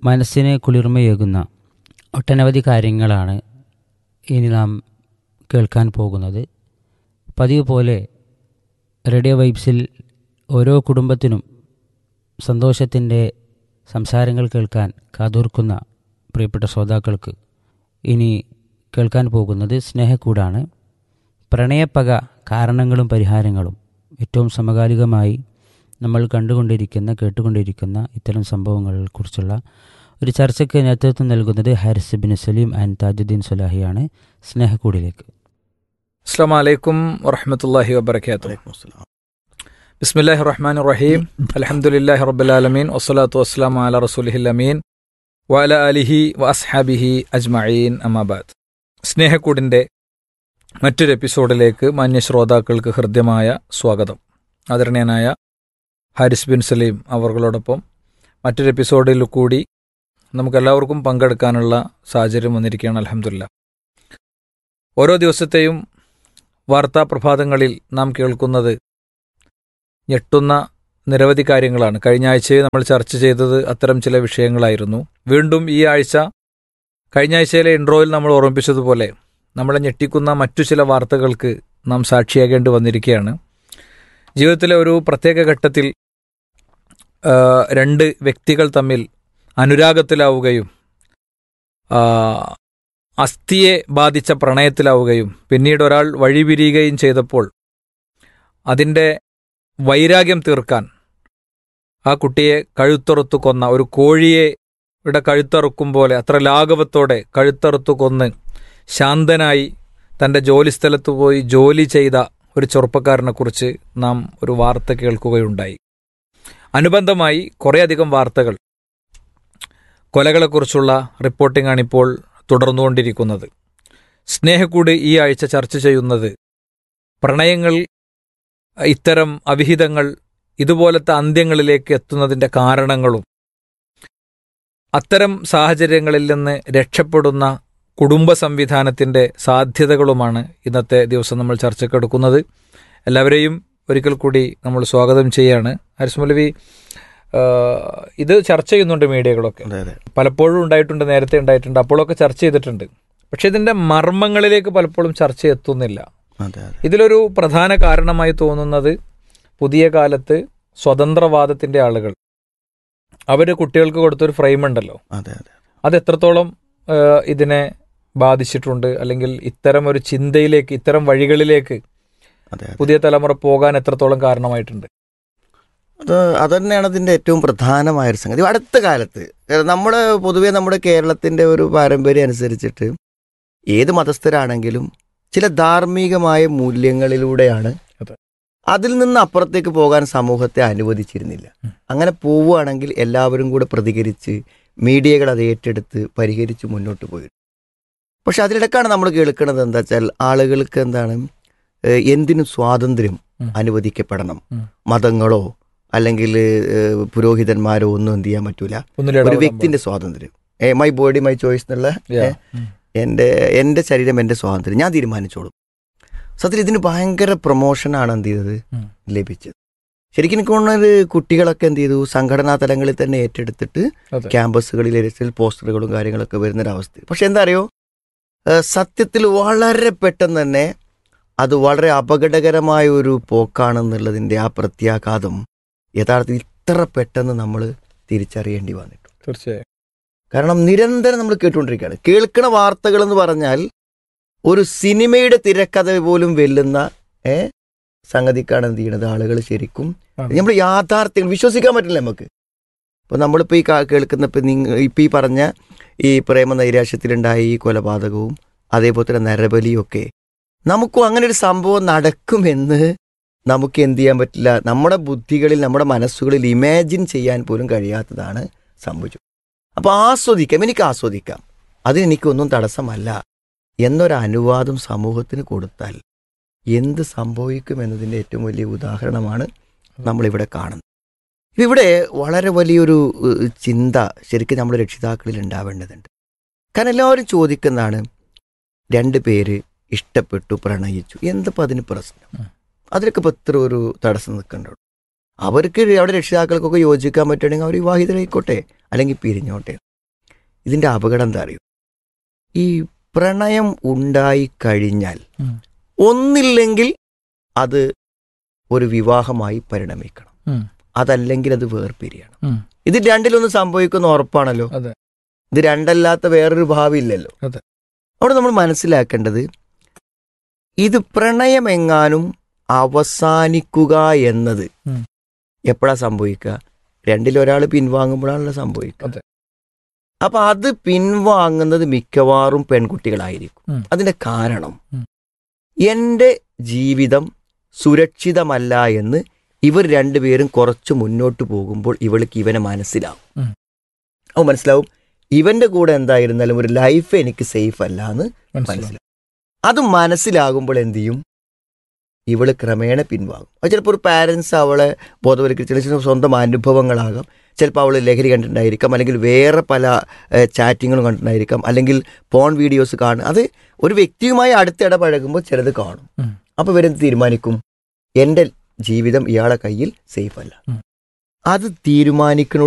മനസ്സിന് കുളിർമയേകുന്ന ഒട്ടനവധി കാര്യങ്ങളാണ് ഇനി നാം കേൾക്കാൻ പോകുന്നത് പതിവ് പോലെ റേഡിയോ വൈബ്സിൽ ഓരോ കുടുംബത്തിനും സന്തോഷത്തിൻ്റെ സംസാരങ്ങൾ കേൾക്കാൻ കാതോർക്കുന്ന പ്രിയപ്പെട്ട ശ്രോതാക്കൾക്ക് ഇനി കേൾക്കാൻ പോകുന്നത് സ്നേഹക്കൂടാണ് പ്രണയപ്പക കാരണങ്ങളും പരിഹാരങ്ങളും ഏറ്റവും സമകാലികമായി നമ്മൾ കണ്ടുകൊണ്ടിരിക്കുന്ന കേട്ടുകൊണ്ടിരിക്കുന്ന ഇത്തരം സംഭവങ്ങളെക്കുറിച്ചുള്ള ഒരു ചർച്ചയ്ക്ക് നേതൃത്വം നൽകുന്നത് ഹാരിസ് ബിൻ സലീം ആൻഡ് താജുദ്ദീൻ സുലാഹിയാണ് സ്നേഹക്കൂടിലേക്ക് അസ്സാം വലൈക്കും വറഹമത്തല്ലാഹി വബർക്കാത്തു ബിസ്മില്ലാഹി റഹ്മാൻ റഹീം അലഹമുല്ലാഹി റബ്ബുലാലമീൻ വസ്സലാത്തു വസ്സലാം അല റസൂലിഹിൽ അമീൻ വഅല അലിഹി വ അസ്ഹാബിഹി അജ്മഈൻ അമാബാദ് സ്നേഹക്കൂടിൻ്റെ മറ്റൊരു എപ്പിസോഡിലേക്ക് മാന്യ ശ്രോതാക്കൾക്ക് ഹൃദ്യമായ സ്വാഗതം ആദരണീയനായ ഹാരിസ് ബിൻ സലീം അവർകളോടൊപ്പം മറ്റൊരു എപ്പിസോഡിൽ കൂടി നമുക്കെല്ലാവർക്കും പങ്കെടുക്കാനുള്ള സാഹചര്യം വന്നിരിക്കുകയാണ് അലഹമുല്ല ഓരോ ദിവസത്തെയും വാർത്താ പ്രഭാതങ്ങളിൽ നാം കേൾക്കുന്നത് ഞെട്ടുന്ന നിരവധി കാര്യങ്ങളാണ് കഴിഞ്ഞ ആഴ്ചയിൽ നമ്മൾ ചർച്ച ചെയ്തത് അത്തരം ചില വിഷയങ്ങളായിരുന്നു വീണ്ടും ഈ ആഴ്ച കഴിഞ്ഞ ആഴ്ചയിലെ ഇൻട്രോയിൽ നമ്മൾ ഓർമ്മിപ്പിച്ചതുപോലെ നമ്മളെ ഞെട്ടിക്കുന്ന മറ്റു ചില വാർത്തകൾക്ക് നാം സാക്ഷിയാകേണ്ടി വന്നിരിക്കുകയാണ് ജീവിതത്തിലെ ഒരു പ്രത്യേക ഘട്ടത്തിൽ ആ, രണ്ട് വ്യക്തികൾ തമ്മിൽ അനുരാഗത്തിലാവുകയും ആ, അസ്ഥിയെ ബാധിച്ച പ്രണയത്തിലാവുകയും പിന്നീട് ഒരാൾ വഴിപിരിയുകയും ചെയ്തപ്പോൾ അതിൻ്റെ വൈരാഗ്യം തീർക്കാൻ ആ കുട്ടിയെ കഴുത്തറുത്തു കൊന്ന ഒരു കോഴിയെ യുടെ കഴുത്തറുക്കും പോലെ അത്ര ലാഘവത്തോടെ കഴുത്തറുത്തു കൊന്ന് ശാന്തനായി തൻ്റെ ജോലിസ്ഥലത്ത് പോയി ജോലി ചെയ്ത ഒരു ചെറുപ്പക്കാരനെക്കുറിച്ച് നാം ഒരു വാർത്ത കേൾക്കുകയുണ്ടായി അനുബന്ധമായി കുറേയധികം വാർത്തകൾ കൊലകളെക്കുറിച്ചുള്ള റിപ്പോർട്ടിംഗാണ് ഇപ്പോൾ തുടർന്നുകൊണ്ടിരിക്കുന്നത് സ്നേഹക്കൂട് ഈ ആഴ്ച ചർച്ച ചെയ്യുന്നത് പ്രണയങ്ങൾ ഇത്തരം അവിഹിതങ്ങൾ ഇതുപോലത്തെ അന്ത്യങ്ങളിലേക്ക് എത്തുന്നതിൻ്റെ കാരണങ്ങളും അത്തരം സാഹചര്യങ്ങളിൽ നിന്ന് രക്ഷപ്പെടുന്ന കുടുംബ സംവിധാനത്തിൻ്റെ സാധ്യതകളുമാണ് ഇന്നത്തെ ദിവസം നമ്മൾ ചർച്ചക്കെടുക്കുന്നത് എല്ലാവരെയും ഒരിക്കൽ കൂടി നമ്മൾ സ്വാഗതം ചെയ്യാണ് ഹരിസ് മൗലവി ആ, ഇത് ചർച്ച ചെയ്യുന്നുണ്ട് മീഡിയകളൊക്കെ അതെ അതെ പലപ്പോഴും ഉണ്ടായിട്ടുണ്ട് നേരത്തെ ഉണ്ടായിട്ടുണ്ട് അപ്പോഴൊക്കെ ചർച്ച ചെയ്തിട്ടുണ്ട് പക്ഷെ ഇതിന്റെ മർമ്മങ്ങളിലേക്ക് പലപ്പോഴും ചർച്ച എത്തുന്നില്ല അതെ അതെ ഇതിലൊരു പ്രധാന കാരണമായി തോന്നുന്നത് പുതിയ കാലത്ത് സ്വതന്ത്രവാദത്തിന്റെ ആളുകൾ അവര് കുട്ടികൾക്ക് കൊടുത്തൊരു ഫ്രെയിം ഉണ്ടല്ലോ അതെ അതെ അത് എത്രത്തോളം ആ, ഇതിനെ ബാധിച്ചിട്ടുണ്ട് അല്ലെങ്കിൽ ഇത്തരം ഒരു ചിന്തയിലേക്ക് ഇത്തരം വഴികളിലേക്ക് അതെ അതെ പുതിയ തലമുറ പോകാൻ എത്രത്തോളം കാരണമായിട്ടുണ്ട് അത് അത് തന്നെയാണ് അതിൻ്റെ ഏറ്റവും പ്രധാനമായ ഒരു സംഗതി അടുത്ത കാലത്ത് നമ്മുടെ പൊതുവേ നമ്മുടെ കേരളത്തിൻ്റെ ഒരു പാരമ്പര്യം അനുസരിച്ചിട്ട് ഏത് മതസ്ഥരാണെങ്കിലും ചില ധാർമ്മികമായ മൂല്യങ്ങളിലൂടെയാണ് അതെ. അതിൽ നിന്ന് അപ്പുറത്തേക്ക് പോകാൻ സമൂഹത്തെ അനുവദിച്ചിരുന്നില്ല ഉം. അങ്ങനെ പോവുകയാണെങ്കിൽ എല്ലാവരും കൂടെ പ്രതികരിച്ച് മീഡിയകൾ അത് ഏറ്റെടുത്ത് പരിഹരിച്ച് മുന്നോട്ട് പോയി പക്ഷെ അതിലിടക്കാണ് നമ്മൾ കേൾക്കുന്നത് എന്താ വെച്ചാൽ ആളുകൾക്ക് എന്താണ് ഏഹ് എന്തിനും സ്വാതന്ത്ര്യം ഉം. അനുവദിക്കപ്പെടണം ഉം. മതങ്ങളോ അല്ലെങ്കിൽ ഏഹ് പുരോഹിതന്മാരോ ഒന്നും എന്ത് ചെയ്യാൻ പറ്റൂല ഒന്നിലും ഒരു ഇടപെടാൻ വ്യക്തിന്റെ സ്വാതന്ത്ര്യം ഏ മൈ ബോഡി മൈ ചോയ്സ് എന്നുള്ള പാടില്ല. ഏ, ഉം. എൻ്റെ എൻ്റെ ശരീരം എൻ്റെ സ്വാതന്ത്ര്യം ഞാൻ തീരുമാനിച്ചോളും സത്യത്തിൽ ഇതിന് ഭയങ്കര പ്രൊമോഷനാണ് എന്ത് ചെയ്തത് ഉം. ലഭിച്ചത് ശരിക്കും എനിക്ക് തോന്നുന്നത് കുട്ടികളൊക്കെ എന്ത് ചെയ്തു സംഘടനാ തലങ്ങളിൽ തന്നെ ഏറ്റെടുത്തിട്ട് അതെ. ക്യാമ്പസുകളിൽ എരച്ചിൽ പോസ്റ്ററുകളും കാര്യങ്ങളൊക്കെ വരുന്നൊരവസ്ഥ പക്ഷെ എന്താ അറിയോ ഏഹ് സത്യത്തിൽ വളരെ പെട്ടെന്ന് തന്നെ അത് വളരെ അപകടകരമായ ഒരു പോക്കാണെന്നുള്ളതിൻ്റെ ആ പ്രത്യാഘാതം യഥാർത്ഥത്തിൽ ഇത്ര പെട്ടെന്ന് നമ്മൾ തിരിച്ചറിയേണ്ടി വന്നിട്ടുണ്ട് തീർച്ചയായും കാരണം നിരന്തരം നമ്മൾ കേട്ടുകൊണ്ടിരിക്കുകയാണ് കേൾക്കണ വാർത്തകൾ എന്ന് പറഞ്ഞാൽ ഒരു സിനിമയുടെ തിരക്കഥ പോലും വെല്ലുന്ന ഏ സംഗതിക്കാണ് എന്ത് ചെയ്യണത് ആളുകൾ ശരിക്കും ആ. നമ്മൾ യാഥാർത്ഥ്യങ്ങൾ വിശ്വസിക്കാൻ പറ്റില്ല നമുക്ക് ഇപ്പൊ നമ്മളിപ്പോ ഈ കാ- കേൾക്കുന്ന ഇപ്പൊ നിങ്ങ ഇപ്പൊ ഈ പറഞ്ഞ ഈ പ്രേമ നൈരാശ്യത്തിലുണ്ടായ ഈ കൊലപാതകവും അതേപോലെ തന്നെ നരബലിയും ഒക്കെ നമുക്കും അങ്ങനെ ഒരു സംഭവം നടക്കുമെന്ന് നമുക്ക് എന്ത് ചെയ്യാൻ പറ്റില്ല നമ്മുടെ ബുദ്ധികളിൽ നമ്മുടെ മനസ്സുകളിൽ ഇമാജിൻ ചെയ്യാൻ പോലും കഴിയാത്തതാണ് സംഭവിച്ചത് അപ്പോൾ ആസ്വദിക്കാം എനിക്ക് ആസ്വദിക്കാം അതിനെനിക്കൊന്നും തടസ്സമല്ല എന്നൊരു അനുവാദം സമൂഹത്തിന് കൊടുത്താൽ എന്ത് സംഭവിക്കും എന്നതിൻ്റെ ഏറ്റവും വലിയ ഉദാഹരണമാണ് നമ്മളിവിടെ കാണുന്നത് ഇവിടെ വളരെ വലിയൊരു ഏഹ്, ചിന്ത ശരിക്കും നമ്മുടെ രക്ഷിതാക്കളിൽ ഉണ്ടാവേണ്ടതുണ്ട് കാരണം എല്ലാവരും ചോദിക്കുന്നതാണ് രണ്ട് പേര് ഇഷ്ടപ്പെട്ടു പ്രണയിച്ചു എന്തപ്പോൾ അതിന് പ്രശ്നം ഉം. അതിലൊക്കെ ഇപ്പോൾ ഇത്ര ഒരു തടസ്സം നിൽക്കണ്ടോ അവർക്ക് അവിടെ രക്ഷിതാക്കൾക്കൊക്കെ യോജിക്കാൻ പറ്റുകയാണെങ്കിൽ അവർ വിവാഹിതരായിക്കോട്ടെ അല്ലെങ്കിൽ പിരിഞ്ഞോട്ടെ ഇതിന്റെ അപകടം എന്താ അറിയോ ഈ പ്രണയം ഉണ്ടായി കഴിഞ്ഞാൽ ഉം. ഒന്നില്ലെങ്കിൽ അത് ഒരു വിവാഹമായി പരിണമിക്കണം ഉം. അതല്ലെങ്കിൽ അത് വേർപിരിയണം ഉം. ഇത് രണ്ടിലൊന്നും സംഭവിക്കുന്ന ഉറപ്പാണല്ലോ അതെ. ഇത് രണ്ടല്ലാത്ത വേറൊരു ഭാവി ഇല്ലല്ലോ അതെ. അവിടെ നമ്മൾ മനസ്സിലാക്കേണ്ടത് ഇത് പ്രണയമെങ്ങാനും അവസാനിക്കുക എന്നത് ഉം. എപ്പോഴാ സംഭവിക്കുക രണ്ടിലൊരാൾ പിൻവാങ്ങുമ്പോഴാണല്ലോ സംഭവിക്കുക അതെ. അപ്പൊ അത് പിൻവാങ്ങുന്നത് മിക്കവാറും പെൺകുട്ടികളായിരിക്കും ഉം. അതിന്റെ കാരണം ഉം. എന്റെ ജീവിതം സുരക്ഷിതമല്ല എന്ന് ഇവർ രണ്ടുപേരും കുറച്ച് മുന്നോട്ട് പോകുമ്പോൾ ഇവൾക്ക് ഇവനെ മനസ്സിലാവും ഉം. അവ മനസ്സിലാവും ഇവന്റെ കൂടെ എന്തായിരുന്നാലും ഒരു ലൈഫ് എനിക്ക് സേഫ് അല്ല എന്ന് മനസ്സിലായി മനസ്സിലാവും അത് മനസ്സിലാകുമ്പോൾ എന്ത് ചെയ്യും ഇവള് ക്രമേണ പിൻവാങ്ങും അത് ചിലപ്പോൾ ഒരു പാരൻസ് അവളെ ബോധവൽക്കരിച്ച് ചില സ്വന്തം അനുഭവങ്ങളാകാം ചിലപ്പോൾ അവൾ ലഹരി കണ്ടിട്ടുണ്ടായിരിക്കാം അല്ലെങ്കിൽ വേറെ പല ചാറ്റിങ്ങുകളും കണ്ടിട്ടുണ്ടായിരിക്കാം അല്ലെങ്കിൽ പോൺ വീഡിയോസ് കാണും അത് ഒരു വ്യക്തിയുമായി അടുത്തിടപഴകുമ്പോൾ ചിലത് കാണും ഉം. അപ്പോൾ ഇവരെന്ത് തീരുമാനിക്കും എൻ്റെ ജീവിതം ഇയാളെ കയ്യിൽ സേഫ് അല്ല ഉം. അത് തീരുമാനിക്കുന്ന